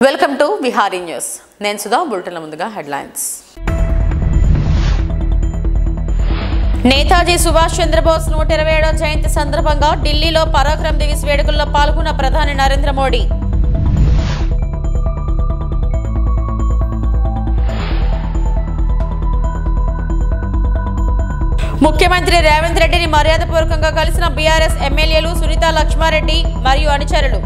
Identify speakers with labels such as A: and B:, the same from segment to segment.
A: welcome to Vihari news నేను సుధా బులెటిన్ల ముందుగా headlines Netaji Subhash Chandrabose నూట ఇరవై ఏడవ జయంతి సందర్భంగా ఢిల్లీలో పరాక్రమ్ దివస్ వేడుకల్లో పాల్గొన్న ప్రధాని నరేంద్ర మోడీ ముఖ్యమంత్రి రేవంత్ రెడ్డిని మర్యాదపూర్వకంగా కలిసిన బీఆర్ఎస్ ఎమ్మెల్యేలు సునీత లక్ష్మారెడ్డి మరియు అనుచరులు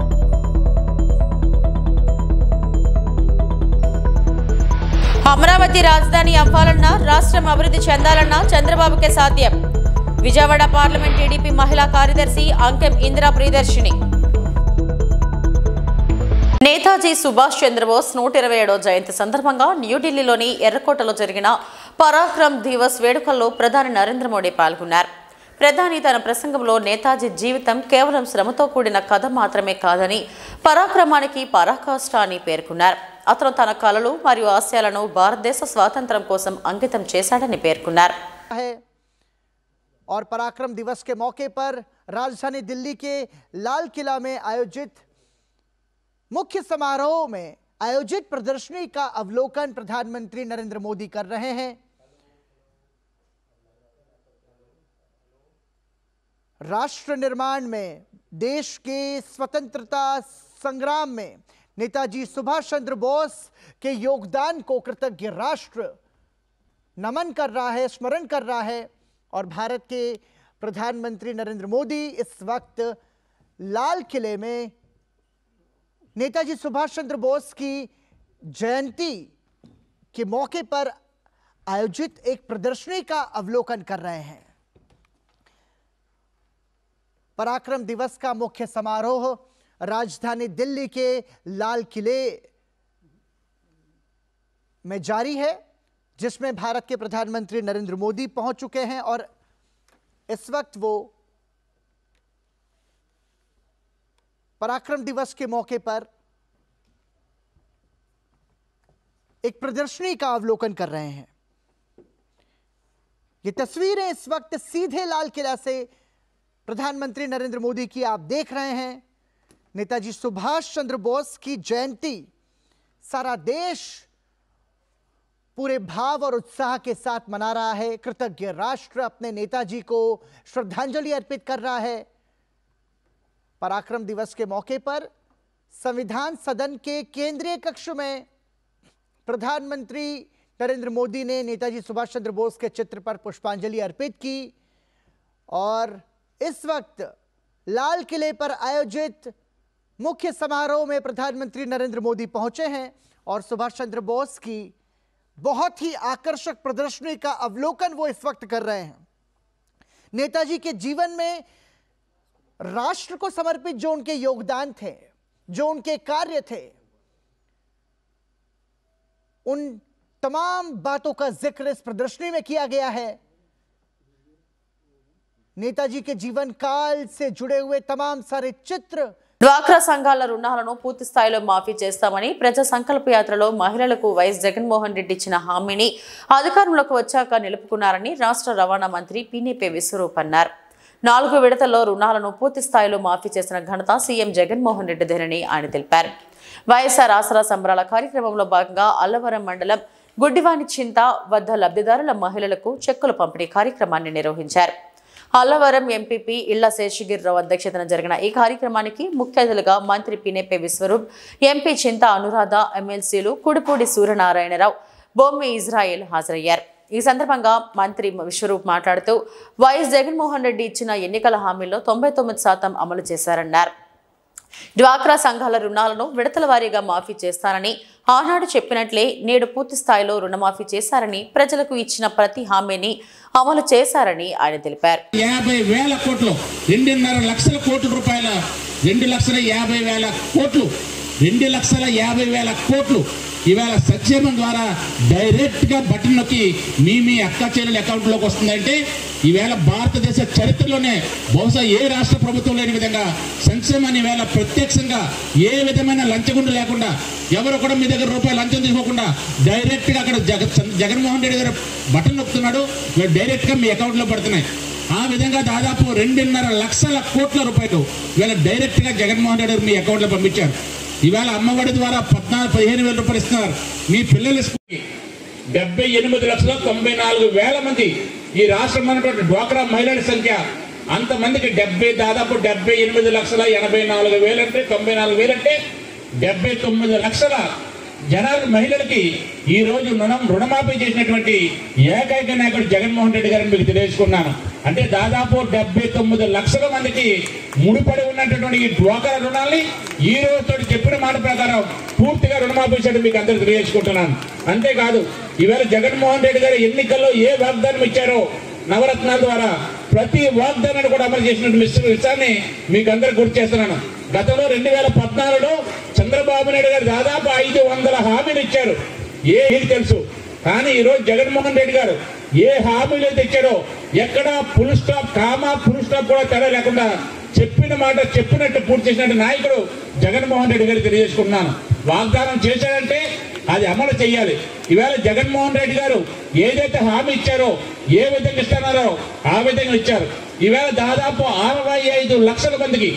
A: అమరావతి రాజధాని అవ్వాలన్నా రాష్ట్రం అభివృద్ధి చెందాలన్నా చంద్రబాబుకే సాధ్యం విజయవాడ పార్లమెంట్ టీడీపీ మహిళా కార్యదర్శి అంకెం ఇందిరా ప్రియదర్శిని నేతాజీ సుభాష్ చంద్రబోస్ నూట ఇరవై ఏడో జయంతి సందర్భంగా న్యూఢిల్లీలోని ఎర్రకోటలో జరిగిన పరాక్రమ్ దివస్ వేడుకల్లో ప్రధాని నరేంద్ర మోడీ పాల్గొన్నారు ప్రధాని తన ప్రసంగంలో నేతాజీ జీవితం కేవలం శ్రమతో కూడిన కథ మాత్రమే కాదని పరాక్రమానికి పరాకాష్ట అని పేర్కొన్నారు అతను తన కలలు మరియు ఆశయాలను భారతదేశ స్వాతంత్ర్యం కోసం అంకితం చేశాడని పేర్కొన్నారు
B: है और पराक्रम दिवस के मौके पर राजधानी दिल्ली के लाल किला में आयोजित मुख्य समारोह में आयोजित प्रदर्शनी का अवलोकन प्रधानमंत्री नरेंद्र मोदी कर रहे हैं राष्ट्र निर्माण में देश के स्वतंत्रता संग्राम में नेताजी सुभाष चंद्र बोस के योगदान को कृतज्ञ राष्ट्र नमन कर रहा है स्मरण कर रहा है और भारत के प्रधानमंत्री नरेंद्र मोदी इस वक्त लाल किले में नेताजी सुभाष चंद्र बोस की जयंती के मौके पर आयोजित एक प्रदर्शनी का अवलोकन कर रहे हैं पराक्रम दिवस का मुख्य समारोह राजधानी दिल्ली के लाल किले में जारी है जिसमें भारत के प्रधानमंत्री नरेंद्र मोदी पहुंच चुके हैं और इस वक्त वो पराक्रम दिवस के मौके पर एक प्रदर्शनी का अवलोकन कर रहे हैं ये तस्वीरें इस वक्त सीधे लाल किला से प्रधानमंत्री नरेंद्र मोदी की आप देख रहे हैं नेताजी सुभाष चंद्र बोस की जयंती सारा देश पूरे भाव और उत्साह के साथ मना रहा है कृतज्ञ राष्ट्र अपने नेताजी को श्रद्धांजलि अर्पित कर रहा है पराक्रम दिवस के मौके पर संविधान सदन के केंद्रीय कक्ष में प्रधानमंत्री नरेंद्र मोदी ने नेताजी सुभाष चंद्र बोस के चित्र पर पुष्पांजलि अर्पित की और इस वक्त लाल किले पर आयोजित मुख्य समारोह में प्रधानमंत्री नरेंद्र मोदी पहुंचे हैं और सुभाष चंद्र बोस की बहुत ही आकर्षक प्रदर्शनी का अवलोकन वो इस वक्त कर रहे हैं नेताजी के जीवन में राष्ट्र को समर्पित जो उनके योगदान थे जो उनके कार्य थे उन तमाम बातों का जिक्र इस प्रदर्शनी में किया गया है नेताजी के जीवन काल से जुड़े हुए तमाम सारे चित्र
A: డ్వాక్రా సంఘాల రుణాలను పూర్తి స్థాయిలో మాఫీ చేస్తామని ప్రజా సంకల్ప యాత్రలో మహిళలకు వైఎస్ జగన్మోహన్ రెడ్డి ఇచ్చిన హామీని అధికారంలోకి వచ్చాక నిలుపుకున్నారని రాష్ట్ర రవాణా మంత్రి పినిపే విశ్వరూప్ అన్నారు నాలుగు విడతల్లో రుణాలను పూర్తి స్థాయిలో మాఫీ చేసిన ఘనత సీఎం జగన్మోహన్ రెడ్డిదేనని ఆయన తెలిపారు వైఎస్ఆర్ ఆసరా సంబరాల కార్యక్రమంలో భాగంగా అల్లవరం మండలం గుడ్డివాని చింత వద్ద లబ్ధిదారుల మహిళలకు చెక్కుల పంపిణీ కార్యక్రమాన్ని నిర్వహించారు అల్లవరం ఎంపీపీ ఇళ్ల శేషగిరిరావు అధ్యక్షతన జరిగిన ఈ కార్యక్రమానికి ముఖ్య అతిథులుగా మంత్రి పినేపే విశ్వరూప్ ఎంపీ చింత అనురాధ ఎమ్మెల్సీలు కుడిపూడి సూర్యనారాయణరావు బొమ్మి ఇజ్రాయెల్ హాజరయ్యారు ఈ సందర్భంగా మంత్రి విశ్వరూప్ మాట్లాడుతూ వైఎస్ జగన్మోహన్ రెడ్డి ఇచ్చిన ఎన్నికల హామీల్లో తొంభై తొమ్మిది శాతం అమలు చేశారన్నారు డ్వాక్రా సంఘాల రుణాలను విడతల వారీగా మాఫీ చేస్తారని ఆనాడు చెప్పినట్లే నేడు పూర్తి స్థాయిలో రుణమాఫీ చేశారని ప్రజలకు ఇచ్చిన ప్రతి హామీని అమలు చేశారని ఆయన తెలిపారు
C: యాభై వేల కోట్లు రెండున్నర లక్షల కోట్ల రూపాయల రెండు లక్షల యాభై వేల కోట్లు రెండు లక్షల యాభై వేల కోట్లు ఇవాళ సక్షేమం ద్వారా డైరెక్ట్ గా బటన్ నొక్కి మీ మీ అక్క చెల్లెల అకౌంట్లోకి వస్తుందంటే ఈవేళ భారతదేశ చరిత్రలోనే బహుశా ఏ రాష్ట్ర ప్రభుత్వం లేని విధంగా సంక్షేమాన్ని ఈవేళ ప్రత్యక్షంగా ఏ విధమైన లంచగుండు లేకుండా ఎవరు కూడా మీ దగ్గర రూపాయలు లంచం తీసుకోకుండా డైరెక్ట్ గా అక్కడ జగ జగన్మోహన్ రెడ్డి గారు బటన్ నొక్కుతున్నాడు ఇవాళ డైరెక్ట్ గా మీ అకౌంట్లో పడుతున్నాయి ఆ విధంగా దాదాపు రెండున్నర లక్షల కోట్ల రూపాయలు వీళ్ళ డైరెక్ట్ గా జగన్మోహన్ రెడ్డి గారు మీ అకౌంట్లో పంపించారు ఇవాళ అమ్మఒడి ద్వారా పద్నాలుగు పదిహేను వేల రూపాయలు ఇస్తున్నారు మీ పిల్లల స్కూల్కి డెబ్బై ఎనిమిది లక్షల తొంభై నాలుగు వేల మంది ఈ రాష్ట్రంలో ఉన్నటువంటి డ్వాక్రా మహిళల సంఖ్య అంతమందికి డెబ్బై దాదాపు డెబ్బై ఎనిమిది లక్షల ఎనభై నాలుగు వేలంటే తొంభై నాలుగు వేలంటే డెబ్బై తొమ్మిది లక్షల జనాలు మహిళలకి ఈ రోజు రుణం రుణమాఫీ చేసినటువంటి ఏకైక నాయకుడు జగన్మోహన్ రెడ్డి గారిని మీకు తెలియజేసుకున్నాను అంటే దాదాపు డెబ్బై తొమ్మిది లక్షల మందికి ముడిపడి ఉన్నటువంటి ఈ డ్వాకరా రుణాల్ని ఈ రోజుతో చెప్పిన మాట ప్రకారం పూర్తిగా రుణమాఫీ చేయడం మీకు అందరికి తెలియజేసుకుంటున్నాను అంతేకాదు ఈవేళ జగన్మోహన్ రెడ్డి గారు ఎన్నికల్లో ఏ వాగ్దానం ఇచ్చారో నవరత్నాల ద్వారా ప్రతి వాగ్దానాన్ని కూడా అమలు చేసినటువంటి విష- విషయాన్ని మీకు అందరికి గుర్తు చేస్తున్నాను గతంలో రెండు వేల పద్నాలుగులో చంద్రబాబు నాయుడు గారు దాదాపు ఐదు వందల హామీలు ఇచ్చారు ఏ మీకు తెలుసు కానీ ఈరోజు జగన్మోహన్ రెడ్డి గారు ఏ హామీలు అయితే ఇచ్చారో ఎక్కడ full stop comma full stop కూడా తేడా లేకుండా చెప్పిన మాట చెప్పినట్టు పూర్తి చేసినట్టు నాయకుడు జగన్మోహన్ రెడ్డి గారు తెలియజేసుకున్నాను వాగ్దానం చేశాడంటే అది అమలు చేయాలి ఈవేళ జగన్మోహన్ రెడ్డి గారు ఏదైతే హామీ ఇచ్చారో ఏ విధంగా ఇస్తున్నారో ఆ విధంగా ఇచ్చారు ఈవేళ దాదాపు అరవై ఐదు లక్షల మందికి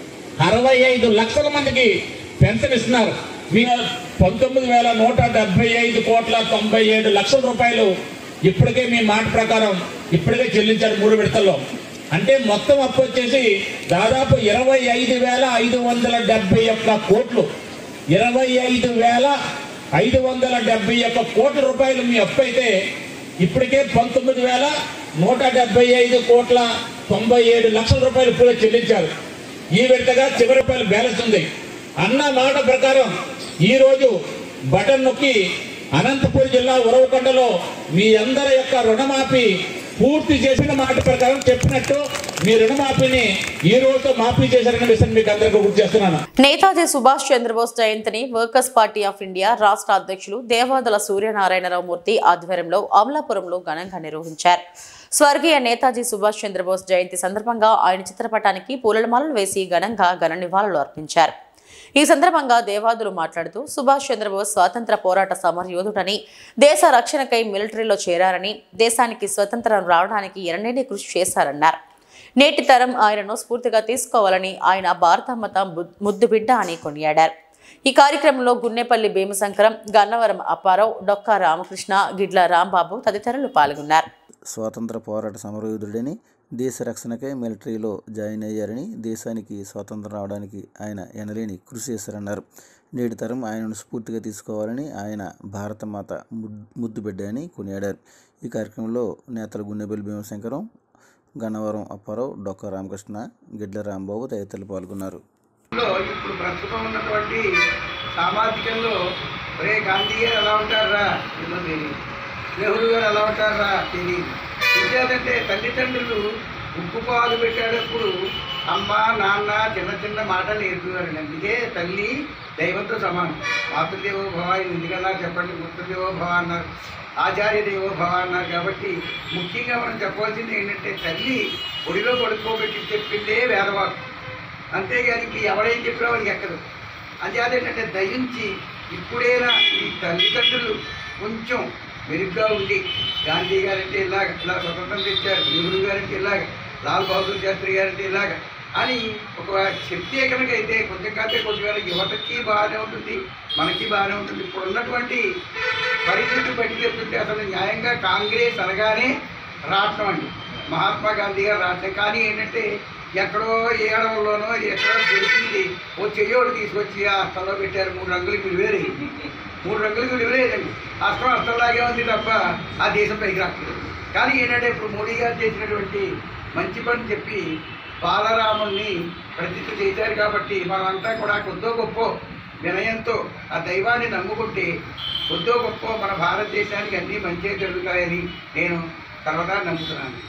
C: అరవై ఐదు లక్షల మందికి పెన్షన్ ఇస్తున్నారు మీ పంతొమ్మిది వేల నూట డెబ్బై ఐదు కోట్ల తొంభై ఏడు లక్షల రూపాయలు ఇప్పటికే మీ మాట ప్రకారం ఇప్పటికే చెల్లించారు మూడు విడతల్లో అంటే మొత్తం అప్పు వచ్చేసి దాదాపు ఇరవై ఐదు వేల ఐదు వందల డెబ్బై ఒక్క కోట్లు ఇరవై ఐదు వేల ఐదు వందల డెబ్బై ఒక్క కోట్ల రూపాయలు మీ అప్పు అయితే ఇప్పటికే పంతొమ్మిది వేల నూట డెబ్బై ఐదు కోట్ల తొంభై ఏడు లక్షల రూపాయలు ఇప్పుడే చెల్లించారు ఈ విడతగా చివరి రూపాయలు బ్యాలెన్స్ ఉంది అన్న మాట ప్రకారం ఈ రోజు బటన్ నొక్కి అనంతపురం జిల్లా ఉరవకొండలో మీ అందరి యొక్క రుణమాఫీ పూర్తి చేసిన మాట ప్రకారం చెప్పినట్టు మీ రుణమాఫీని ఈ రోజుతో మాఫీ చేశారనే విషయం మీకు అందరికీ గుర్తు చేస్తున్నాను
A: నేతాజీ సుభాష్ చంద్రబోస్ జయంతిని వర్కర్స్ పార్టీ ఆఫ్ ఇండియా రాష్ట్ర అధ్యక్షులు దేవాదుల సూర్యనారాయణరావు మూర్తి ఆధ్వర్యంలో అమలాపురంలో ఘనంగా నిర్వహించారు స్వర్గీయ నేతాజీ సుభాష్ చంద్రబోస్ జయంతి సందర్భంగా ఆయన చిత్రపటానికి పూలమాలలు వేసి ఘనంగా ఘన నివాళులు అర్పించారు ఈ సందర్భంగా దేవాదులు మాట్లాడుతూ సుభాష్ చంద్రబోస్ స్వాతంత్ర పోరాట సమరయోధుడని దేశ రక్షణకై మిలిటరీలో చేరారని దేశానికి స్వతంత్రం రావడానికి ఎనలేని కృషి చేశారన్నారు నేటి తరం ఆయనను స్ఫూర్తిగా తీసుకోవాలని ఆయన భారతమ్మత ముద్దు బిడ్డ అని కొనియాడారు ఈ కార్యక్రమంలో గున్నేపల్లి భీమశంకరం గన్నవరం అప్పారావు డొక్కా రామకృష్ణ గిడ్ల రాంబాబు తదితరులు పాల్గొన్నారు
D: స్వాతంత్ర పోరాట సమరయోధుడని దేశ రక్షణకై మిలిటరీలో జాయిన్ అయ్యారని దేశానికి స్వాతంత్రం రావడానికి ఆయన ఎనలేని కృషి చేశారన్నారు నేటి తరం ఆయనను స్ఫూర్తిగా తీసుకోవాలని ఆయన భారతమాత ముద్- ముద్దు బిడ్డ అని కొనియాడారు ఈ కార్యక్రమంలో నేతలు గున్నెబెల్లి భీమశంకరం గన్నవరం అప్పారావు డొక్క రామకృష్ణ గిడ్ల రాంబాబు తదితరులు పాల్గొన్నారు
E: లో ఇప్పుడు ప్రస్తుతం ఉన్నటువంటి సామాజికంలో ఒరే గాంధీ గారు ఎలా ఉంటారా ఏమో తెలియదు నెహ్రూ గారు ఎలా ఉంటారా తెలియదు ఎందుకంటే తల్లిదండ్రులు ఉప్పు పాలు పెట్టేటప్పుడు అమ్మ నాన్న చిన్న చిన్న మాటలు నేర్పుతారు అందుకే తల్లి దైవంతో సమానం మాతృదేవో భవ ఎందుకన్నా చెప్పండి మృతదేవో భవ అన్నారు ఆచార్య దేవో భవ అన్నారు కాబట్టి ముఖ్యంగా మనం చెప్పవలసింది ఏంటంటే తల్లి ఒడిలో పడుకోబెట్టి చెప్పిందే వేదవాకు అంతేగాని ఇంక ఎవడేం చెప్పినా వాడికి ఎక్కదు అంతేకాదు ఏంటంటే దయించి ఇప్పుడైనా ఈ తల్లిదండ్రులు కొంచెం మెరుగ్గా ఉండి గాంధీ గారంటే ఇలాగ ఇలా స్వతంత్రం తెచ్చారు నెహ్రూ గారంటే ఇలాగ లాల్ బహదూర్ శాస్త్రి గారంటే ఇలాగ అని ఒక చెప్తే కనుక అయితే కొంచెం కాస్తే కొంచెం కనుక యువతకి బాగానే ఉంటుంది మనకి బాగానే ఉంటుంది ఇప్పుడు ఉన్నటువంటి పరిస్థితి బట్టి చెప్తుంటే అసలు న్యాయంగా కాంగ్రెస్ అనగానే రాష్ట్రం అండి మహాత్మా గాంధీ గారు రాష్ట్రం కానీ ఏంటంటే ఎక్కడో ఏ అడవుల్లోనో ఎక్కడో తెలిసింది ఓ చెయ్యోడు తీసుకొచ్చి ఆ అస్తంలో పెట్టారు మూడు రంగులకి విలువేరే మూడు రంగులకి విలువలేదండి అస్తం అస్తంలాగే ఉంది తప్ప ఆ దేశం పైకి రాలేదు కానీ ఏంటంటే ఇప్పుడు మోడీ గారు చేసినటువంటి మంచి పని చెప్పి బాలరాముల్ని ప్రతిష్ఠ చేశారు కాబట్టి మనమంతా కూడా కొద్దో గొప్ప వినయంతో ఆ దైవాన్ని నమ్ముకుంటే కొద్దో గొప్ప మన భారతదేశానికి అన్నీ మంచిగా జరుగుతాయని నేను సర్వదా నమ్ముతున్నాను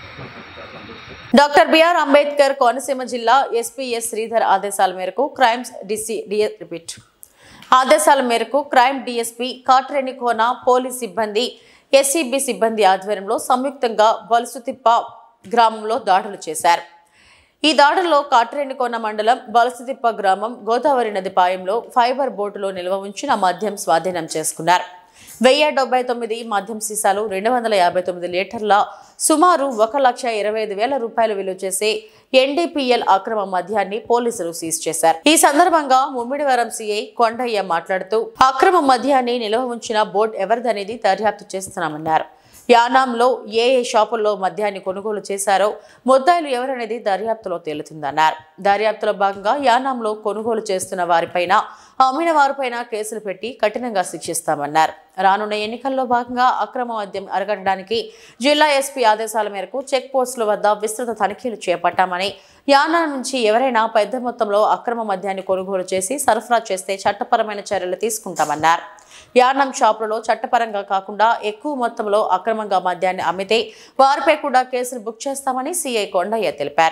A: డాక్టర్ బిఆర్ అంబేద్కర్ కోనసీమ జిల్లా ఎస్పీఎస్ శ్రీధర్ ఆదేశాల మేరకు క్రైమ్స్ డిసి డి- రిపీట్ ఆదేశాల మేరకు crime DSP Katreni Kona police సిబ్బంది ఎస్సీబీ సిబ్బంది ఆధ్వర్యంలో సంయుక్తంగా బలుసుతిప్ప గ్రామంలో దాడులు చేశారు ఈ దాడుల్లో కాట్రేనికోన మండలం బలసుతిప్ప గ్రామం గోదావరి నది పాయంలో ఫైబర్ బోటులో నిల్వ ఉంచిన మద్యం స్వాధీనం చేసుకున్నారు వెయ్యి డెబ్బై తొమ్మిది మద్యం సీసాలు రెండు వందల యాభై తొమ్మిది లీటర్ల సుమారు ఒక లక్ష ఇరవై ఐదు వేల రూపాయలు విలువ చేసే ఎన్డీపీఎల్ అక్రమ మద్యాన్ని పోలీసులు సీజ్ చేశారు ఈ సందర్భంగా ముమ్మిడివరం సీఐ కొండయ్య మాట్లాడుతూ అక్రమ మద్యాన్ని నిల్వ ఉంచిన బోర్డు ఎవరిదనేది దర్యాప్తు చేస్తున్నామన్నారు యానాంలో ఏ ఏ షాపుల్లో మద్యాన్ని కొనుగోలు చేశారో ముద్దాయిలు ఎవరనేది దర్యాప్తులో తేలుతుందన్నారు దర్యాప్తులో భాగంగా యానాంలో కొనుగోలు చేస్తున్న వారిపైన అమ్మిన వారిపైన కేసులు పెట్టి కఠినంగా శిక్షిస్తామన్నారు రానున్న ఎన్నికల్లో భాగంగా అక్రమ మద్యం అరగడానికి జిల్లా ఎస్పీ ఆదేశాల మేరకు చెక్ పోస్టుల వద్ద విస్తృత తనిఖీలు చేపట్టామని యానా నుంచి ఎవరైనా పెద్ద మొత్తంలో అక్రమ మద్యాన్ని కొనుగోలు చేసి సరఫరా చేస్తే చట్టపరమైన చర్యలు తీసుకుంటామన్నారు యానం షాపులలో చట్టపరంగా కాకుండా ఎక్కువ మొత్తంలో అక్రమంగా మద్యాన్ని అమ్మితే వారిపై కూడా కేసులు బుక్ చేస్తామని సీఐ కొండయ్య తెలిపారు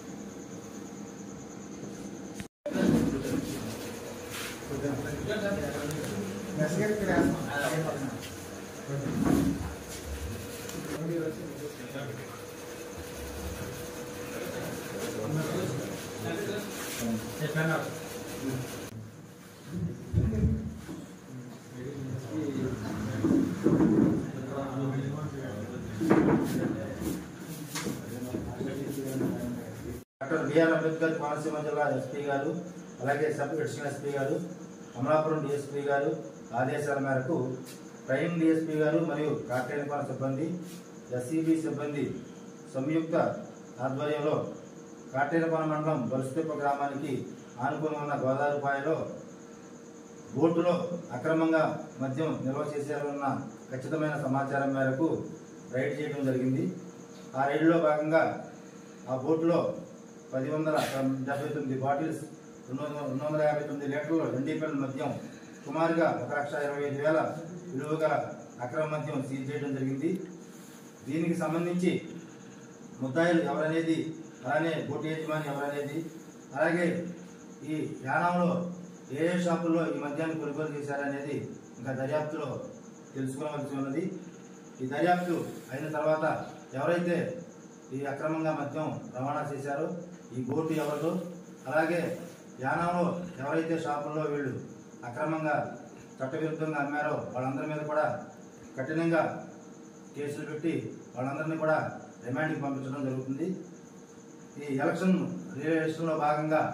F: డాక్టర్ బిఆర్ అంబేద్కర్ కోనసీమ జిల్లా ఎస్పీ గారు అలాగే సబ్ అడిషనల్ ఎస్పీ గారు అమలాపురం డిఎస్పీ గారు ఆదేశాల మేరకు ట్రైనింగ్ డిఎస్పీ గారు మరియు కాకేనపాల సిబ్బంది ఎస్సీబీ సిబ్బంది సంయుక్త ఆధ్వర్యంలో కాటేనపాల మండలం బలుసుతిప్ప గ్రామానికి ఆనుకుని ఉన్న గోదావరిపాయలో బోటులో అక్రమంగా మద్యం నిల్వ చేశారన్న ఖచ్చితమైన సమాచారం మేరకు రైడ్ చేయడం జరిగింది ఆ రైడ్లో భాగంగా ఆ బోటులో పది వందల డెబ్బై తొమ్మిది బాటిల్స్ రెండు వందల రెండు వందల యాభై తొమ్మిది లీటర్లు రెండీపల్లి మద్యం సుమారుగా ఒక లక్ష ఇరవై ఐదు వేల విలువ గల అక్రమ మద్యం సీజ్ చేయడం జరిగింది దీనికి సంబంధించి ముద్దాయిలు ఎవరనేది అలానే బోటు యజమాని ఎవరనేది అలాగే ఈ యానంలో ఏ ఏ షాపుల్లో ఈ మద్యాన్ని కొనుగోలు చేశారనేది ఇంకా దర్యాప్తులో తెలుసుకోవలసి ఉన్నది ఈ దర్యాప్తు అయిన తర్వాత ఎవరైతే ఈ అక్రమంగా మద్యం రవాణా చేశారో ఈ బోటు ఎవరు అలాగే యానంలో ఎవరైతే షాపుల్లో వీళ్ళు అక్రమంగా చట్టవిరుద్ధంగా అమ్మారో వాళ్ళందరి మీద కూడా కఠినంగా కేసులు పెట్టి వాళ్ళందరినీ కూడా రిమాండ్కి పంపించడం జరుగుతుంది ఈ ఎలక్షన్ రిలేషన్లో భాగంగా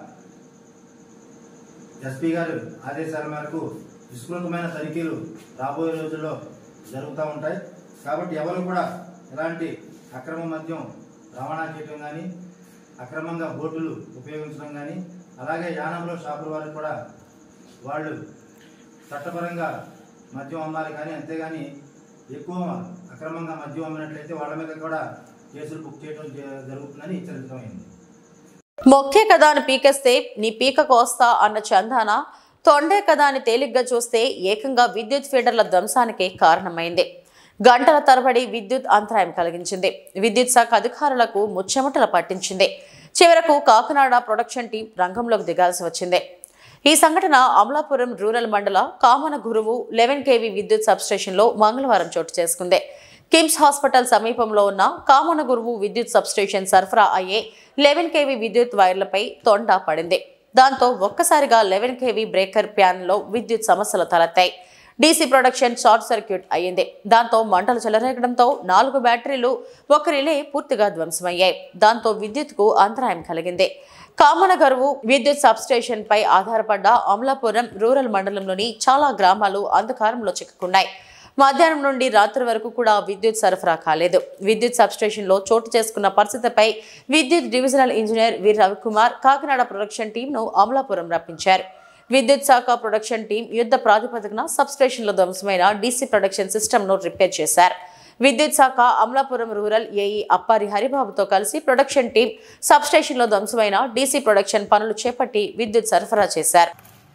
F: ఎస్పీ గారు ఆదేశాల మేరకు విస్తృతమైన తనిఖీలు రాబోయే రోజుల్లో జరుగుతూ ఉంటాయి కాబట్టి ఎవరు కూడా ఎలాంటి అక్రమ మద్యం రవాణా చేయడం కానీ అక్రమంగా బోటులు ఉపయోగించడం కానీ అలాగే యానంలో షాపుల వారికి కూడా వాళ్ళు చట్టపరంగా మద్యం అమ్మాలి కానీ అంతేగాని ఎక్కువ అక్రమంగా మద్యం అమ్మినట్లయితే వాళ్ళ మీద కూడా కేసులు బుక్ చేయడం జ- జరుగుతుందని హెచ్చరించడమైంది
A: మొక్కే కదా అని పీకేస్తే నీ పీక కోస్తా అన్న చందాన తొండే కదా అని తేలిగ్గా చూస్తే ఏకంగా విద్యుత్ ఫీడర్ల ధ్వంసానికి కారణమైంది గంటల తరబడి విద్యుత్ అంతరాయం కలిగించింది విద్యుత్ శాఖ అధికారులకు ముచ్చెమటలు పట్టించింది చివరకు కాకినాడ ప్రొడక్షన్ టీం రంగంలోకి దిగాల్సి వచ్చింది ఈ సంఘటన అమలాపురం రూరల్ మండల కామన గురువు లెవెన్ కేవీ విద్యుత్ సబ్స్టేషన్లో మంగళవారం చోటు చేసుకుంది కిమ్స్ హాస్పిటల్ సమీపంలో ఉన్న కామన గురువు విద్యుత్ సబ్స్టేషన్ సరఫరా అయ్యే లెవెన్ కేవీ విద్యుత్ వైర్లపై తొండ పడింది దాంతో ఒక్కసారిగా లెవెన్ కేవీ బ్రేకర్ ప్యాన్లో విద్యుత్ సమస్యలు తలెత్తాయి డీసీ ప్రొడక్షన్ షార్ట్ సర్క్యూట్ అయ్యింది దాంతో మంటలు చెలరేగడంతో నాలుగు బ్యాటరీలు ఒక రిలే పూర్తిగా ధ్వంసమయ్యాయి దాంతో విద్యుత్కు అంతరాయం కలిగింది కామన గరువు విద్యుత్ సబ్స్టేషన్ పై ఆధారపడ్డ అమలాపురం రూరల్ మండలంలోని చాలా గ్రామాలు అంధకారంలో చిక్కుకున్నాయి మధ్యాహ్నం నుండి రాత్రి వరకు కూడా విద్యుత్ సరఫరా కాలేదు విద్యుత్ సబ్స్టేషన్లో చోటు చేసుకున్న పరిస్థితిపై విద్యుత్ divisional engineer V Ravikumar Kakinada production టీంను అమలాపురం రప్పించారు విద్యుత్ శాఖ ప్రొడక్షన్ టీం యుద్ధ ప్రాతిపదికన సబ్స్టేషన్లో ధ్వంసమైన డీసీ ప్రొడక్షన్ సిస్టమ్ను రిపేర్ చేశారు విద్యుత్ శాఖ అమలాపురం రూరల్ ఏఈ అప్పారి హరిబాబుతో కలిసి ప్రొడక్షన్ టీం సబ్స్టేషన్లో ధ్వంసమైన డీసీ ప్రొడక్షన్ పనులు చేపట్టి విద్యుత్ సరఫరా చేశారు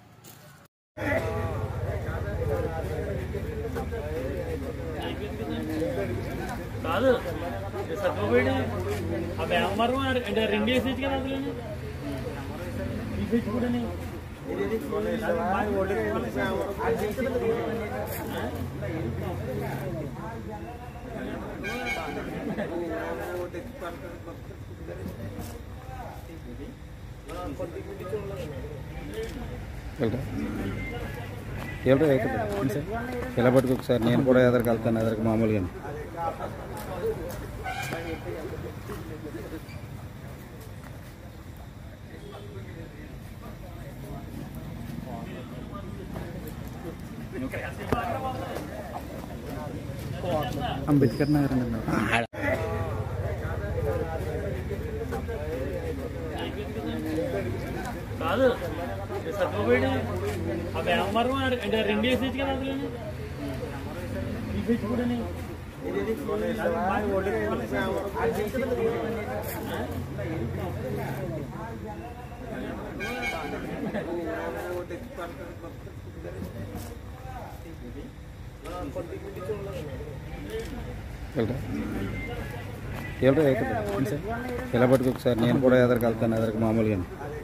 G: కాదు సర్టిఫికేట్ ఆ వ్యాపారం అంటే రెండు వేసేది కదా అందులో ఈ ఫీజు కూడా
H: ఎవరు అయితే సార్ ఇలా పట్టుకు ఒకసారి నేను కూడా ఎదరికి వెళ్తాను ఎదరికి మామూలుగా అంబేద్కర్ నగర్ అండి
G: కాదు సత్వబడి ఆ వ్యాపారం అంటే రెండు వేసేది కదా అందులో తీసేసి కూడా
H: వెళ్తా ఎవరు అయితే సార్ ఇలా పట్టుకు ఒకసారి నేను కూడా ఎదరికి వెళ్తాను ఎదరికి మామూలుగా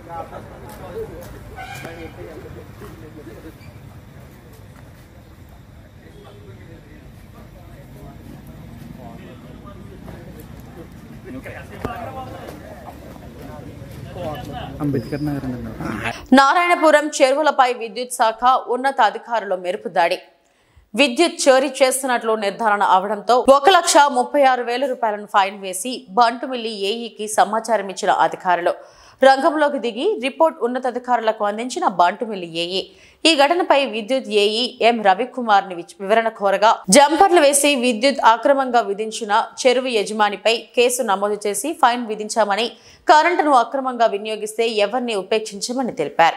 H: అంబేద్కర్ నగర్ అండి
A: నారాయణపురం చెరువులపై విద్యుత్ శాఖ ఉన్నత అధికారులు మెరుపు దాడి విద్యుత్ చోరీ చేస్తున్నట్లు నిర్ధారణ అవడంతో ఒక లక్ష ముప్పై ఆరు వేల రూపాయలను ఫైన్ వేసి బంటుమిల్లి ఏఈకి సమాచారం ఇచ్చిన అధికారులు రంగంలోకి దిగి రిపోర్ట్ ఉన్నతాధికారులకు అందించిన బంటుమిల్లి ఏఈ ఈ ఘటనపై విద్యుత్ ఏఈ ఎం రవికుమార్ ని విచ్- వివరణ కోరగా జంపర్లు వేసి విద్యుత్ అక్రమంగా విధించిన చెరువు యజమానిపై కేసు నమోదు చేసి ఫైన్ విధించామని కరెంటును అక్రమంగా వినియోగిస్తే ఎవరిని ఉపేక్షించమని తెలిపారు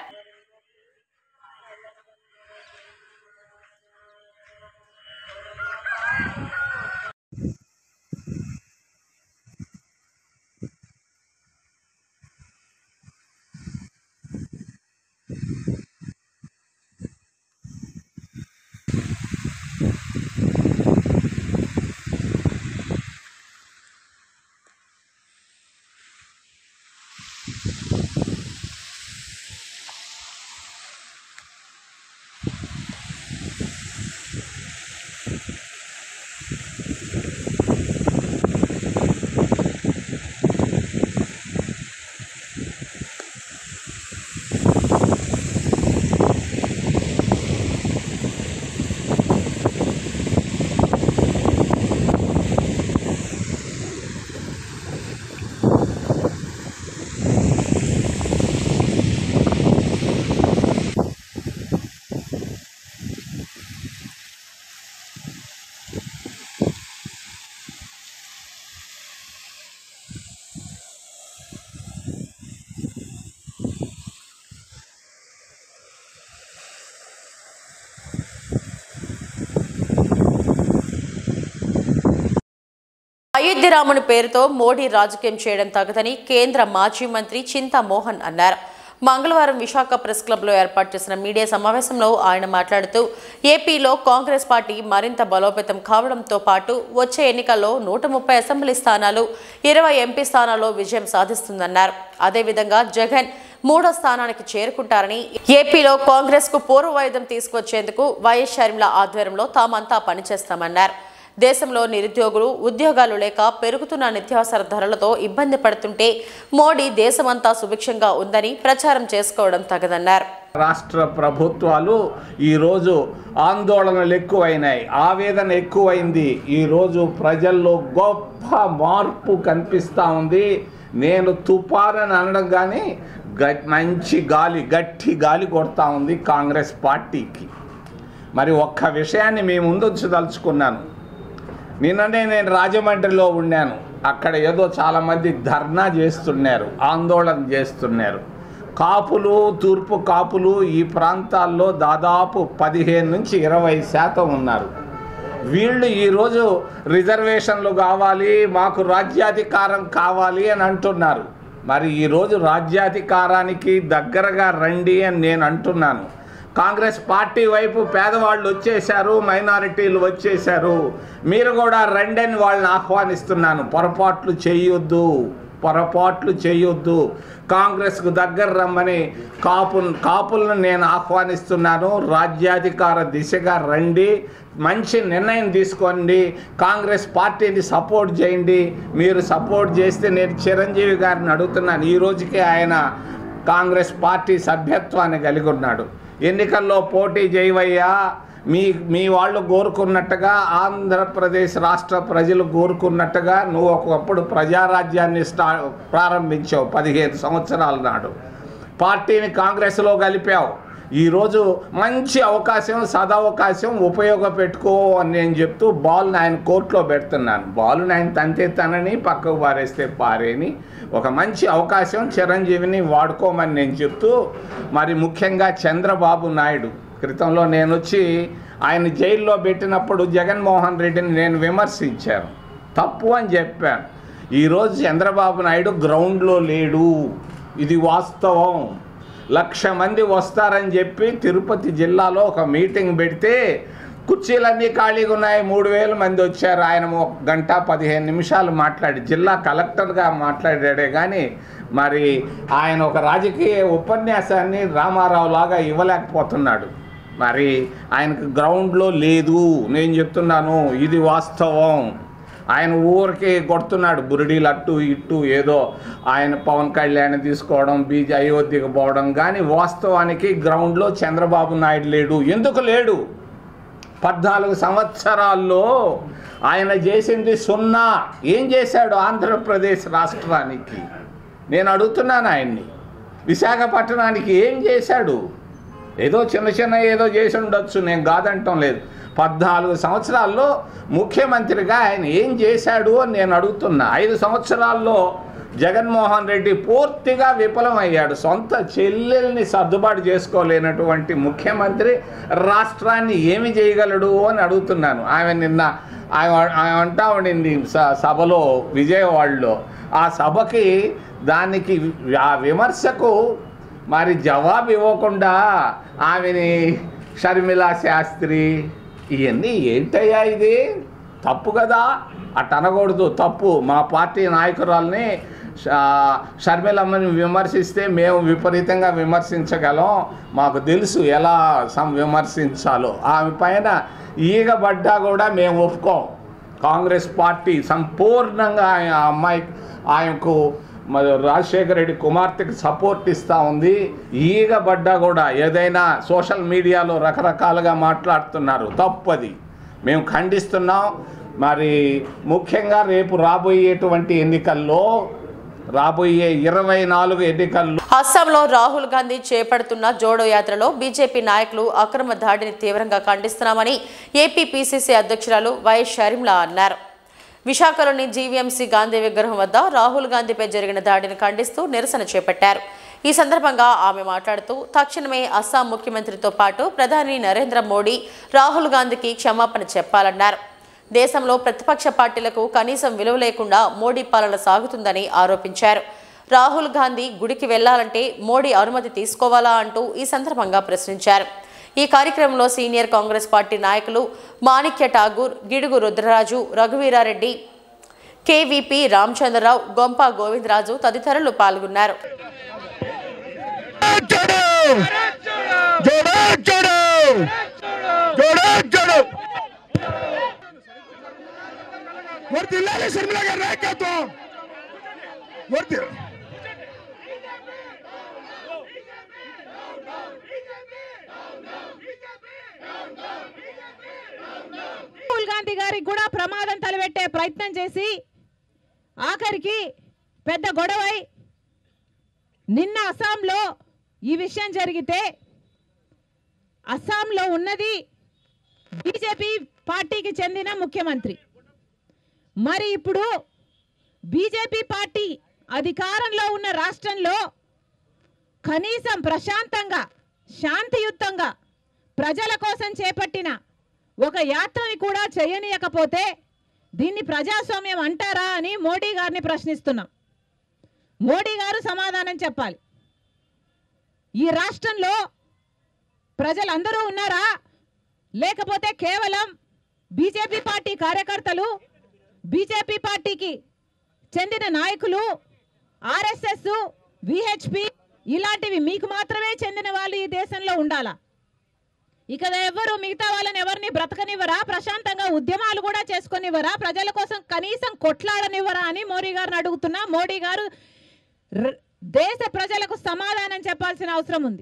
A: అయోధ్య రాముని పేరుతో మోడీ రాజకీయం చేయడం తగదని కేంద్ర మాజీ మంత్రి చింతా మోహన్ అన్నారు మంగళవారం విశాఖ ప్రెస్ క్లబ్లో ఏర్పాటు చేసిన మీడియా సమావేశంలో ఆయన మాట్లాడుతూ ఏపీలో కాంగ్రెస్ పార్టీ మరింత బలోపేతం కావడంతో పాటు వచ్చే ఎన్నికల్లో నూట ముప్పై అసెంబ్లీ స్థానాలు ఇరవై ఎంపీ స్థానాల్లో విజయం సాధిస్తుందన్నారు అదేవిధంగా జగన్ మూడో స్థానానికి చేరుకుంటారని ఏపీలో కాంగ్రెస్ కు పూర్వవైద్యం తీసుకొచ్చేందుకు వైఎస్ షర్మిల ఆధ్వర్యంలో తామంతా పనిచేస్తామన్నారు దేశంలో నిరుద్యోగులు ఉద్యోగాలు లేక పెరుగుతున్న నిత్యావసర ధరలతో ఇబ్బంది పడుతుంటే మోడీ దేశమంతా సుభిక్షంగా ఉందని ప్రచారం చేసుకోవడం తగదన్నారు
I: రాష్ట్ర ప్రభుత్వాలు ఈరోజు ఆందోళనలు ఎక్కువైనాయి ఆవేదన ఎక్కువైంది ఈరోజు ప్రజల్లో గొప్ప మార్పు కనిపిస్తూ ఉంది నేను తుపారని అనడం కానీ గ- మంచి గాలి గట్టి గాలి కొడతా ఉంది కాంగ్రెస్ పార్టీకి మరి ఒక్క విషయాన్ని మీ ముందు ఉంచదలుచుకున్నాను నిన్ననే నేను రాజమండ్రిలో ఉన్నాను అక్కడ ఏదో చాలామంది ధర్నా చేస్తున్నారు ఆందోళన చేస్తున్నారు కాపులు తూర్పు కాపులు ఈ ప్రాంతాల్లో దాదాపు పదిహేను నుంచి ఇరవై శాతం ఉన్నారు వీళ్ళు ఈరోజు రిజర్వేషన్లు కావాలి మాకు రాజ్యాధికారం కావాలి అని అంటున్నారు మరి ఈరోజు రాజ్యాధికారానికి దగ్గరగా రండి అని నేను అంటున్నాను కాంగ్రెస్ పార్టీ వైపు పేదవాళ్ళు వచ్చేశారు మైనారిటీలు వచ్చేశారు మీరు కూడా రండని వాళ్ళని ఆహ్వానిస్తున్నాను పొరపాట్లు చేయొద్దు పొరపాట్లు చేయొద్దు కాంగ్రెస్కు దగ్గర రమ్మని కాపు కాపులను నేను ఆహ్వానిస్తున్నాను రాజ్యాధికార దిశగా రండి మంచి నిర్ణయం తీసుకోండి కాంగ్రెస్ పార్టీని సపోర్ట్ చేయండి మీరు సపోర్ట్ చేస్తే నేను చిరంజీవి గారిని అడుగుతున్నాను ఈ రోజుకే ఆయన కాంగ్రెస్ పార్టీ సభ్యత్వాన్ని కలిగి ఉన్నాడు ఎన్నికల్లో పోటీ చేయవయ్యా మీ మీ వాళ్ళు కోరుకున్నట్టుగా ఆంధ్రప్రదేశ్ రాష్ట్ర ప్రజలు కోరుకున్నట్టుగా నువ్వు ఒకప్పుడు ప్రజారాజ్యాన్ని స్టా ప్రారంభించావు పదిహేను సంవత్సరాల నాడు పార్టీని కాంగ్రెస్లో కలిపావు ఈరోజు మంచి అవకాశం సదవకాశం ఉపయోగపెట్టుకో అని నేను చెప్తూ బాల్ని ఆయన కోర్టులో పెడుతున్నాను బాల్ని ఆయన తంతెత్తానని పక్కకు పారేస్తే పారేని ఒక మంచి అవకాశం చిరంజీవిని వాడుకోమని నేను చెప్తూ మరి ముఖ్యంగా చంద్రబాబు నాయుడు క్రితంలో నేను వచ్చి ఆయన జైల్లో పెట్టినప్పుడు జగన్మోహన్ రెడ్డిని నేను విమర్శించాను తప్పు అని చెప్పాను ఈరోజు చంద్రబాబు నాయుడు గ్రౌండ్లో లేడు ఇది వాస్తవం లక్ష మంది వస్తారని చెప్పి తిరుపతి జిల్లాలో ఒక మీటింగ్ పెడితే కుర్చీలన్నీ ఖాళీగా ఉన్నాయి మూడు వేల మంది వచ్చారు ఆయన ఒక గంట పదిహేను నిమిషాలు మాట్లాడి జిల్లా కలెక్టర్గా మాట్లాడాడే కానీ మరి ఆయన ఒక రాజకీయ ఉపన్యాసాన్ని రామారావు లాగా ఇవ్వలేకపోతున్నాడు మరి ఆయనకు గ్రౌండ్లో లేదు నేను చెప్తున్నాను ఇది వాస్తవం ఆయన ఊరికి కొడుతున్నాడు బురిడీలు అట్టు ఇట్టు ఏదో ఆయన పవన్ కళ్యాణ్ తీసుకోవడం బీజే అయోధ్యకు పోవడం కానీ వాస్తవానికి గ్రౌండ్లో చంద్రబాబు నాయుడు లేడు ఎందుకు లేడు పద్నాలుగు సంవత్సరాల్లో ఆయన చేసింది సున్నా ఏం చేశాడు ఆంధ్రప్రదేశ్ రాష్ట్రానికి నేను అడుగుతున్నాను ఆయన్ని విశాఖపట్నానికి ఏం చేశాడు ఏదో చిన్న చిన్న ఏదో చేసి ఉండొచ్చు నేను కాదంటం లేదు పద్నాలుగు సంవత్సరాల్లో ముఖ్యమంత్రిగా ఆయన ఏం చేశాడు అని నేను అడుగుతున్నా ఐదు సంవత్సరాల్లో జగన్మోహన్ రెడ్డి పూర్తిగా విఫలమయ్యాడు సొంత చెల్లెల్ని సర్దుబాటు చేసుకోలేనటువంటి ముఖ్యమంత్రి రాష్ట్రాన్ని ఏమి చేయగలడు అని అడుగుతున్నాను ఆమె నిన్న ఆమె ఆమె అంటా ఉండింది స- సభలో విజయవాడలో ఆ సభకి దానికి ఆ విమర్శకు మరి జవాబు ఇవ్వకుండా ఆమెని షర్మిలా శాస్త్రి ఇవన్నీ ఏంటయ్యా ఇది తప్పు కదా అట్ట అనకూడదు తప్పు మా పార్టీ నాయకురాల్ని ష- షర్మిలమ్మని విమర్శిస్తే మేము విపరీతంగా విమర్శించగలం మాకు తెలుసు ఎలా సం విమర్శించాలో ఆమె పైన ఈగబడ్డా కూడా మేము ఒప్పుకోం కాంగ్రెస్ పార్టీ సంపూర్ణంగా ఆయన ఆ అమ్మాయి ఆయనకు మరి రాజశేఖర రెడ్డి కుమార్తెకి సపోర్ట్ ఇస్తూ ఉంది ఈగబడ్డా కూడా ఏదైనా సోషల్ మీడియాలో రకరకాలుగా మాట్లాడుతున్నారు తప్పది మేము ఖండిస్తున్నాం మరి ముఖ్యంగా రేపు రాబోయేటువంటి ఎన్నికల్లో రాబోయే ఇరవై నాలుగు ఎన్నికల్లో
A: అస్సాంలో రాహుల్ గాంధీ చేపడుతున్న జోడో యాత్రలో బీజేపీ నాయకులు అక్రమ దాడిని తీవ్రంగా ఖండిస్తున్నామని ఏపీ పీసీసీ అధ్యక్షురాలు వైఎస్ షర్మిలా అన్నారు విశాఖలోని జీవీఎంసీ గాంధీ విగ్రహం వద్ద రాహుల్ గాంధీపై జరిగిన దాడిని ఖండిస్తూ నిరసన చేపట్టారు ఈ సందర్భంగా ఆమె మాట్లాడుతూ తక్షణమే అస్సాం ముఖ్యమంత్రితో పాటు ప్రధాని నరేంద్ర మోడీ రాహుల్ గాంధీకి క్షమాపణ చెప్పాలన్నారు దేశంలో ప్రతిపక్ష పార్టీలకు కనీసం విలువ లేకుండా మోడీ పాలన సాగుతుందని ఆరోపించారు రాహుల్ గాంధీ గుడికి వెళ్లాలంటే మోడీ అనుమతి తీసుకోవాలా అంటూ ఈ సందర్భంగా ప్రశ్నించారు ఈ కార్యక్రమంలో సీనియర్ కాంగ్రెస్ పార్టీ నాయకులు మాణిక్య ఠాగూర్ గిడుగు రుద్రరాజు రఘువీరారెడ్డి కేవీపీ రామచంద్రరావు గొంప గోవిందరాజు తదితరులు పాల్గొన్నారు
J: వర్తిల్లాలి షర్మిల గారి నాయకత్వం వర్తి
K: రాహుల్ గాంధీ గారికి కూడా ప్రమాదం తలపెట్టే ప్రయత్నం చేసి ఆఖరికి పెద్ద గొడవై నిన్న అస్సాంలో ఈ విషయం జరిగితే అస్సాంలో ఉన్నది బీజేపీ పార్టీకి చెందిన ముఖ్యమంత్రి మరి ఇప్పుడు బీజేపీ పార్టీ అధికారంలో ఉన్న రాష్ట్రంలో కనీసం ప్రశాంతంగా శాంతియుతంగా ప్రజల కోసం చేపట్టిన ఒక యాత్రని కూడా చేయనీయకపోతే దీన్ని ప్రజాస్వామ్యం అంటారా అని మోడీ గారిని ప్రశ్నిస్తున్నాం మోడీ గారు సమాధానం చెప్పాలి ఈ రాష్ట్రంలో ప్రజలందరూ ఉన్నారా లేకపోతే కేవలం బీజేపీ పార్టీ కార్యకర్తలు బీజేపీ పార్టీకి చెందిన నాయకులు ఆర్ఎస్ఎస్ విహెచ్పి ఇలాంటివి మీకు మాత్రమే చెందిన వాళ్ళు ఈ దేశంలో ఉండాలా ఇక ఎవరు మిగతా వాళ్ళని ఎవరిని బ్రతకనివ్వరా ప్రశాంతంగా ఉద్యమాలు కూడా చేసుకొనివ్వరా ప్రజల కోసం కనీసం కొట్లాడనివ్వరా అని మోడీ గారిని అడుగుతున్నా మోడీ గారు ర- దేశ ప్రజలకు సమాధానం చెప్పాల్సిన అవసరం ఉంది లో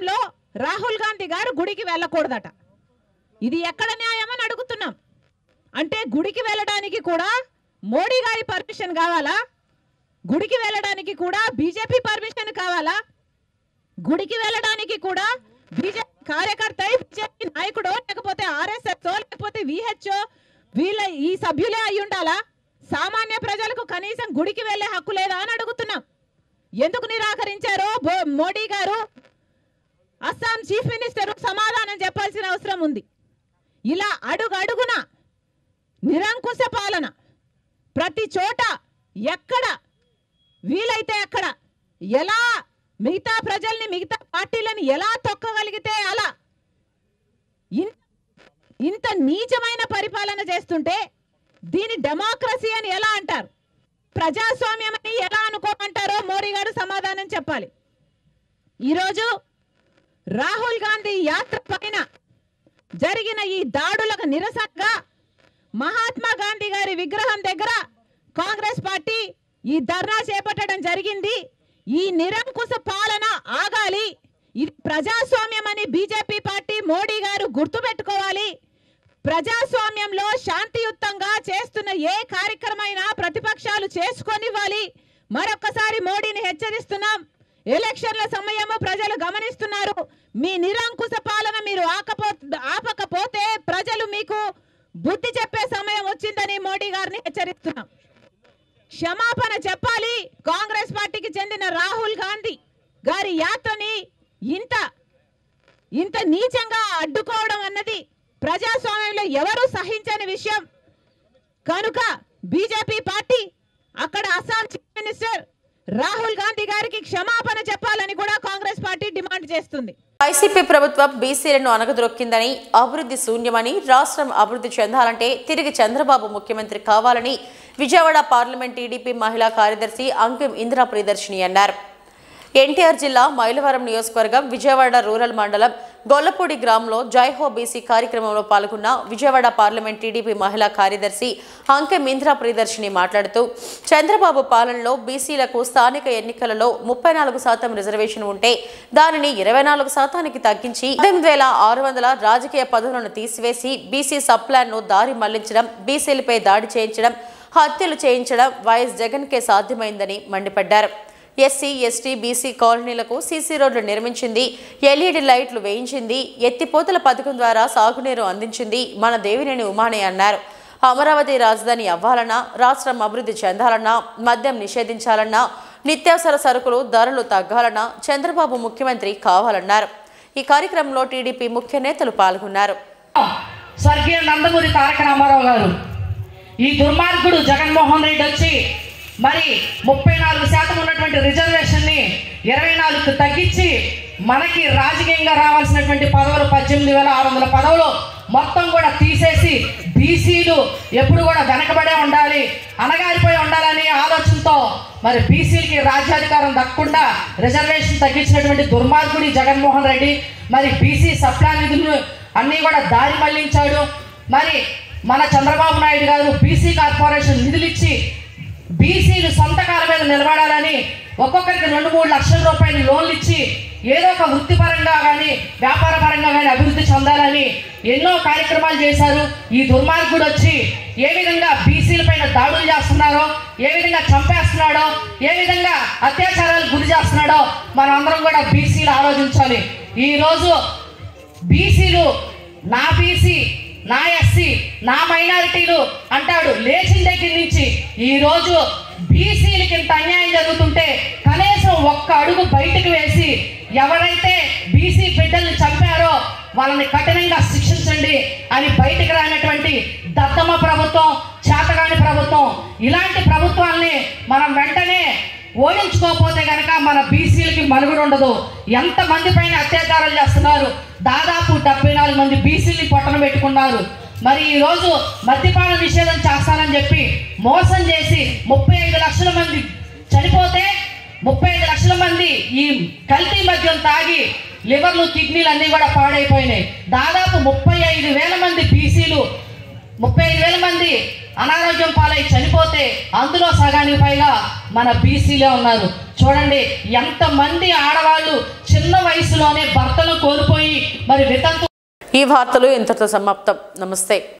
K: రాహుల్ గాంధీ గారు గుడికి వెళ్ళకూడదట ఇది ఎక్కడ న్యాయమని అడుగుతున్నాం అంటే గుడికి వెళ్ళడానికి కూడా మోడీ గారి పర్మిషన్ కావాలా గుడికి వెళ్ళడానికి కూడా బీజేపీ పర్మిషన్ కావాలా గుడికి వెళ్ళడానికి కూడా బీజేపీ కార్యకర్త బీజేపీ నాయకుడో లేకపోతే ఆర్ఎస్ఎస్ లేకపోతే విహెచ్ఓ వీళ్ళ ఈ సభ్యులే అయి ఉండాలా సామాన్య ప్రజలకు కనీసం గుడికి వెళ్ళే హక్కు లేదా అని అడుగుతున్నాం ఎందుకు నిరాకరించారో బో- మోడీ గారు అస్సాం చీఫ్ మినిస్టర్ సమాధానం చెప్పాల్సిన అవసరం ఉంది ఇలా అడుగు అడుగున నిరంకుశ పాలన ప్రతి చోట ఎక్కడ వీలైతే అక్కడ ఎలా మిగతా ప్రజల్ని మిగతా పార్టీలను ఎలా తొక్కగలిగితే అలా ఇన్- ఇంత నీచమైన పరిపాలన చేస్తుంటే దీని డెమోక్రసీ అని ఎలా అంటారు ప్రజాస్వామ్యం అని ఎలా అనుకోమంటారో మోడీ గారు సమాధానం చెప్పాలి ఈరోజు రాహుల్ గాంధీ యాత్ర పైన జరిగిన ఈ దాడులకు నిరసనగా మహాత్మా గాంధీ గారి విగ్రహం దగ్గర కాంగ్రెస్ పార్టీ ఈ ధర్నా చేపట్టడం జరిగింది ఈ నిరంకుశ పాలన ఆగాలి ఇది ప్రజాస్వామ్యం అని బీజేపీ పార్టీ మోడీ గారు గుర్తుపెట్టుకోవాలి ప్రజాస్వామ్యంలో శాంతియుతంగా చేస్తున్న ఏ కార్యక్రమైనా ప్రతిపక్షాలు చేసుకొనివ్వాలి మరొకసారి మోడీని హెచ్చరిస్తున్నాం ఎలక్షన్ల సమయము ప్రజలు గమనిస్తున్నారు మీ నిరంకుశ పాలన మీరు ఆకపో ఆపకపోతే ప్రజలు మీకు బుద్ధి చెప్పే సమయం వచ్చిందని మోడీ గారిని హెచ్చరిస్తున్నాం క్షమాపణ చెప్పాలి కాంగ్రెస్ పార్టీకి చెందిన రాహుల్ గాంధీ గారి యాత్రని ఇంత ఇంత నీచంగా అడ్డుకోవడం అన్నది ప్రజాస్వామ్యంలో ఎవరు సహించని విషయం కనుక బీజేపీ పార్టీ అక్కడ అస్సాం చీఫ్ మినిస్టర్ రాహుల్ గాంధీ గారికి క్షమాపణ చెప్పాలని కూడా కాంగ్రెస్ పార్టీ డిమాండ్ చేస్తుంది
A: వైసీపీ ప్రభుత్వం బీసీలను అనగదొక్కిందని అభివృద్ధి శూన్యమని రాష్ట్రం అభివృద్ధి చెందాలంటే తిరిగి చంద్రబాబు ముఖ్యమంత్రి కావాలని విజయవాడ పార్లమెంట్ టీడీపీ మహిళా కార్యదర్శి అంకిం ఇందిరా ప్రియదర్శిని అన్నారు ఎన్టీఆర్ జిల్లా మైలవరం నియోజకవర్గం విజయవాడ రూరల్ మండలం గొల్లపూడి గ్రామంలో జైహో బీసీ కార్యక్రమంలో పాల్గొన్న విజయవాడ పార్లమెంట్ టీడీపీ మహిళా కార్యదర్శి అంకెం ఇందిరా ప్రియదర్శిని మాట్లాడుతూ చంద్రబాబు పాలనలో బీసీలకు స్థానిక ఎన్నికలలో ముప్పై నాలుగు శాతం రిజర్వేషన్ ఉంటే దానిని ఇరవై నాలుగు శాతానికి తగ్గించి పద్దెనిమిది వేల ఆరు వందల రాజకీయ పదవులను తీసివేసి బీసీ సబ్ ప్లాన్ను దారి మళ్లించడం బీసీలపై దాడి చేయించడం హత్యలు చేయించడం వైఎస్ జగన్కే సాధ్యమైందని మండిపడ్డారు ఎస్సీ ఎస్టీ బీసీ కాలనీలకు సీసీ రోడ్లు నిర్మించింది ఎల్ఈడి లైట్లు వేయించింది ఎత్తిపోతల పథకం ద్వారా సాగునీరు అందించింది మన దేవినేని ఉమానే అన్నారు అమరావతి రాజధాని అవ్వాలన్నా రాష్ట్రం అభివృద్ధి చెందాలన్నా మద్యం నిషేధించాలన్నా నిత్యావసర సరుకులు ధరలు తగ్గాలన్నా చంద్రబాబు ముఖ్యమంత్రి కావాలన్నారు ఈ కార్యక్రమంలో టీడీపీ ముఖ్య నేతలు పాల్గొన్నారు
L: స్వర్గీయ నందమూరి తారక రామారావు గారు ఈ దుర్మార్గుడు జగన్మోహన్ రెడ్డి వచ్చి మరి ముప్పై నాలుగు శాతం ఉన్నటువంటి రిజర్వేషన్ని ఇరవై నాలుగుకు తగ్గించి మనకి రాజకీయంగా రావాల్సినటువంటి పదవులు పద్దెనిమిది వేల ఆరు వందల పదవులు మొత్తం కూడా తీసేసి బీసీలు ఎప్పుడు కూడా వెనకబడే ఉండాలి అనగారిపోయి ఉండాలని ఆలోచనతో మరి బీసీలకి రాజ్యాధికారం దక్కకుండా రిజర్వేషన్ తగ్గించినటువంటి దుర్మార్గుడి జగన్మోహన్ రెడ్డి మరి బీసీ సప్లా నిధులను అన్నీ కూడా దారి మళ్లించాడు మరి మన చంద్రబాబు నాయుడు గారు బీసీ కార్పొరేషన్ నిధులు ఇచ్చి బీసీలు సొంతకాల మీద నిలబడాలని ఒక్కొక్కరికి రెండు మూడు లక్షల రూపాయలు లోన్లు ఇచ్చి ఏదో ఒక వృత్తిపరంగా కానీ వ్యాపార పరంగా కానీ అభివృద్ధి చెందాలని ఎన్నో కార్యక్రమాలు చేశారు ఈ దుర్మార్గుడు వచ్చి ఏ విధంగా బీసీల పైన దాడులు చేస్తున్నారో ఏ విధంగా చంపేస్తున్నాడో ఏ విధంగా అత్యాచారాలు గురి చేస్తున్నాడో మనం అందరం కూడా బీసీలు ఆలోచించాలి ఈ రోజు బీసీలు నా బీసీ నా ఎస్సీ నా మైనారిటీలు అంటాడు లేచిన దగ్గర నుంచి ఈ రోజు బీసీలకి ఇంత అన్యాయం జరుగుతుంటే కనీసం ఒక్క అడుగు బయటకు వేసి ఎవరైతే బీసీ బిడ్డల్ని చంపారో వాళ్ళని కఠినంగా శిక్షించండి అని బయటకు రానటువంటి దత్తమ్మ ప్రభుత్వం చేతగాని ప్రభుత్వం ఇలాంటి ప్రభుత్వాల్ని మనం వెంటనే ఓడించుకోకపోతే గనక మన బీసీలకి మనుగడ ఉండదు ఎంత మంది పైన అత్యాచారాలు చేస్తున్నారు దాదాపు డెబ్బై నాలుగు మంది బీసీలని పొట్టన పెట్టుకున్నారు మరి ఈ రోజు మద్యపాన నిషేధం చేస్తానని చెప్పి మోసం చేసి ముప్పై ఐదు లక్షల మంది చనిపోతే ముప్పై ఐదు లక్షల మంది ఈ కల్తీ మద్యం తాగి లివర్లు కిడ్నీలు అన్నీ కూడా పాడైపోయినాయి దాదాపు ముప్పై ఐదు వేల మంది బీసీలు ముప్పై ఐదు వేల మంది అనారోగ్యం పాలై చనిపోతే అందులో సగానికి పైగా మన బీసీలే ఉన్నారు చూడండి ఎంతమంది ఆడవాళ్ళు చిన్న వయసులోనే భర్తను కోల్పోయి మరి వితంతు
A: ఈ వార్తలు ఇంతటితో సమాప్తం నమస్తే